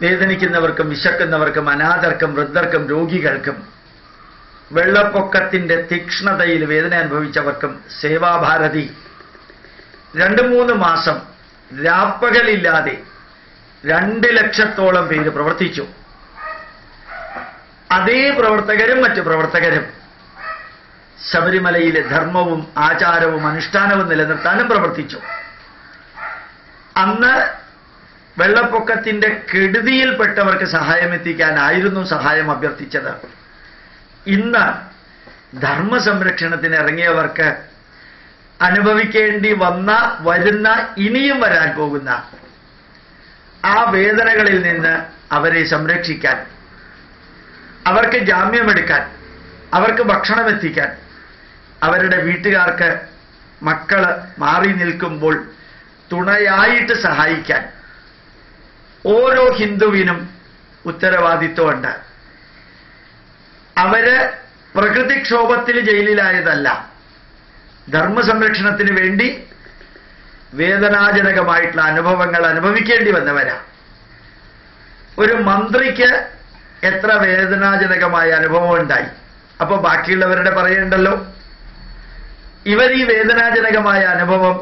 വേദനിക്കുന്നവർക്കും വിശക്കുന്നവർക്കും അനാഥർക്കും വൃദ്ധർക്കും രോഗികൾക്കും വെള്ളപ്പൊക്കത്തിന്റെ തീക്ഷ്ണതയിൽ വേദന അനുഭവിച്ചവർക്കും സേവാഭാരതി രണ്ട് മൂന്ന് മാസം രാപ്പകലില്ലാതെ രണ്ട് ലക്ഷത്തോളം പേര് പ്രവർത്തിച്ചു അതേ പ്രവർത്തകരും മറ്റു പ്രവർത്തകരും ശബരിമലയിലെ ധർമ്മവും ആചാരവും അനുഷ്ഠാനവും നിലനിർത്താനും പ്രവർത്തിച്ചു അന്ന് വെള്ളപ്പൊക്കത്തിന്റെ കെടുതിയിൽപ്പെട്ടവർക്ക് സഹായം എത്തിക്കാനായിരുന്നു സഹായം അഭ്യർത്ഥിച്ചത് ഇന്ന് ധർമ്മ സംരക്ഷണത്തിന് ഇറങ്ങിയവർക്ക് അനുഭവിക്കേണ്ടി വന്ന വരുന്ന ഇനിയും വരാൻ പോകുന്ന ആ വേദനകളിൽ നിന്ന് അവരെ സംരക്ഷിക്കാൻ അവർക്ക് ജാമ്യമെടുക്കാൻ അവർക്ക് ഭക്ഷണം എത്തിക്കാൻ അവരുടെ വീട്ടുകാർക്ക് മക്കള് മാറി നിൽക്കുമ്പോൾ തുണയായിട്ട് സഹായിക്കാൻ ഓരോ ഹിന്ദുവിനും ഉത്തരവാദിത്വമുണ്ട് അവര് പ്രകൃതിക്ഷോഭത്തിൽ ജയിലിലായതല്ല ധർമ്മ സംരക്ഷണത്തിന് വേണ്ടി വേദനാജനകമായിട്ടുള്ള അനുഭവങ്ങൾ അനുഭവിക്കേണ്ടി വന്നവരാ ഒരു മന്ത്രിക്ക് എത്ര വേദനാജനകമായ അനുഭവം ഉണ്ടായി അപ്പൊ ബാക്കിയുള്ളവരുടെ പറയണ്ടല്ലോ ഇവർ ഈ വേദനാജനകമായ അനുഭവം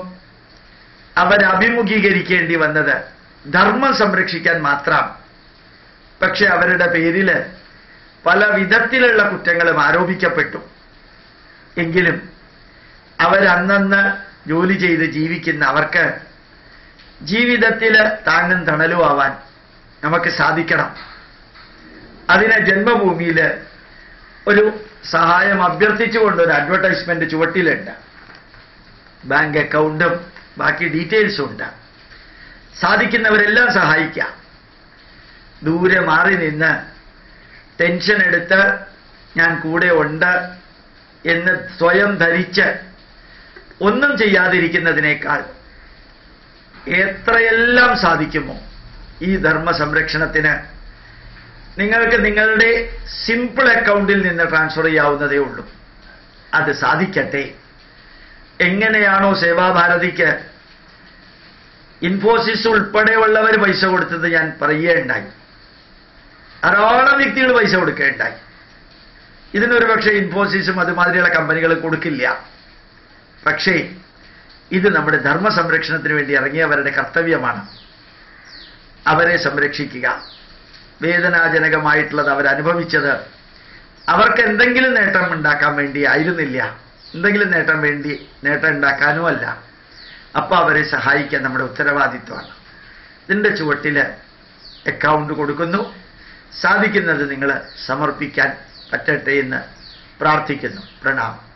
അവരഭിമുഖീകരിക്കേണ്ടി വന്നത് ധർമ്മം സംരക്ഷിക്കാൻ മാത്രം പക്ഷെ അവരുടെ പേരില് പല വിധത്തിലുള്ള കുറ്റങ്ങളും ആരോപിക്കപ്പെട്ടു എങ്കിലും അവരന്നന്ന് ജോലി ചെയ്ത് ജീവിക്കുന്ന അവർക്ക് ജീവിതത്തിൽ താങ്ങും തണലും ആവാൻ നമുക്ക് സാധിക്കണം അതിന് ജന്മഭൂമിയിൽ ഒരു സഹായം അഭ്യർത്ഥിച്ചുകൊണ്ട് ഒരു അഡ്വർടൈസ്മെന്റ് ചുവട്ടിലുണ്ട് ബാങ്ക് അക്കൗണ്ടും ബാക്കി ഡീറ്റെയിൽസും ഉണ്ട് സാധിക്കുന്നവരെല്ലാം സഹായിക്കാം ദൂരെ മാറി നിന്ന് ടെൻഷൻ എടുത്ത് ഞാൻ കൂടെ ഉണ്ട് എന്ന് സ്വയം ധരിച്ച് ഒന്നും ചെയ്യാതിരിക്കുന്നതിനേക്കാൾ എത്രയെല്ലാം സാധിക്കുമോ ഈ ധർമ്മ സംരക്ഷണത്തിന് നിങ്ങൾക്ക് നിങ്ങളുടെ സിമ്പിൾ അക്കൗണ്ടിൽ നിന്ന് ട്രാൻസ്ഫർ ചെയ്യാവുന്നതേ ഉള്ളൂ അത് സാധിക്കട്ടെ എങ്ങനെയാണോ സേവാഭാരതിക്ക് ഇൻഫോസിസ് ഉൾപ്പെടെയുള്ളവർ പൈസ കൊടുത്തത് ഞാൻ പറയുകയുണ്ടായി ധാരാളം വ്യക്തികൾ പൈസ കൊടുക്കുകയുണ്ടായി ഇതിനൊരു പക്ഷേ ഇൻഫോസിസും അതുമാതിരിയുള്ള കമ്പനികൾ കൊടുക്കില്ല പക്ഷേ ഇത് നമ്മുടെ ധർമ്മ സംരക്ഷണത്തിന് വേണ്ടി ഇറങ്ങിയവരുടെ കർത്തവ്യമാണ് അവരെ സംരക്ഷിക്കുക വേദനാജനകമായിട്ടുള്ളത് അവരനുഭവിച്ചത് അവർക്ക് എന്തെങ്കിലും നേട്ടം ഉണ്ടാക്കാൻ വേണ്ടി ആയിരുന്നില്ല എന്തെങ്കിലും നേട്ടം വേണ്ടി നേട്ടം ഉണ്ടാക്കാനും അല്ല അപ്പൊ അവരെ സഹായിക്കാൻ നമ്മുടെ ഉത്തരവാദിത്വമാണ് ഇതിന്റെ ചുവട്ടില് അക്കൗണ്ട് കൊടുക്കുന്നു സാധിക്കുന്നത് നിങ്ങൾ സമർപ്പിക്കാൻ പറ്റട്ടെ എന്ന് പ്രാർത്ഥിക്കുന്നു പ്രണാമം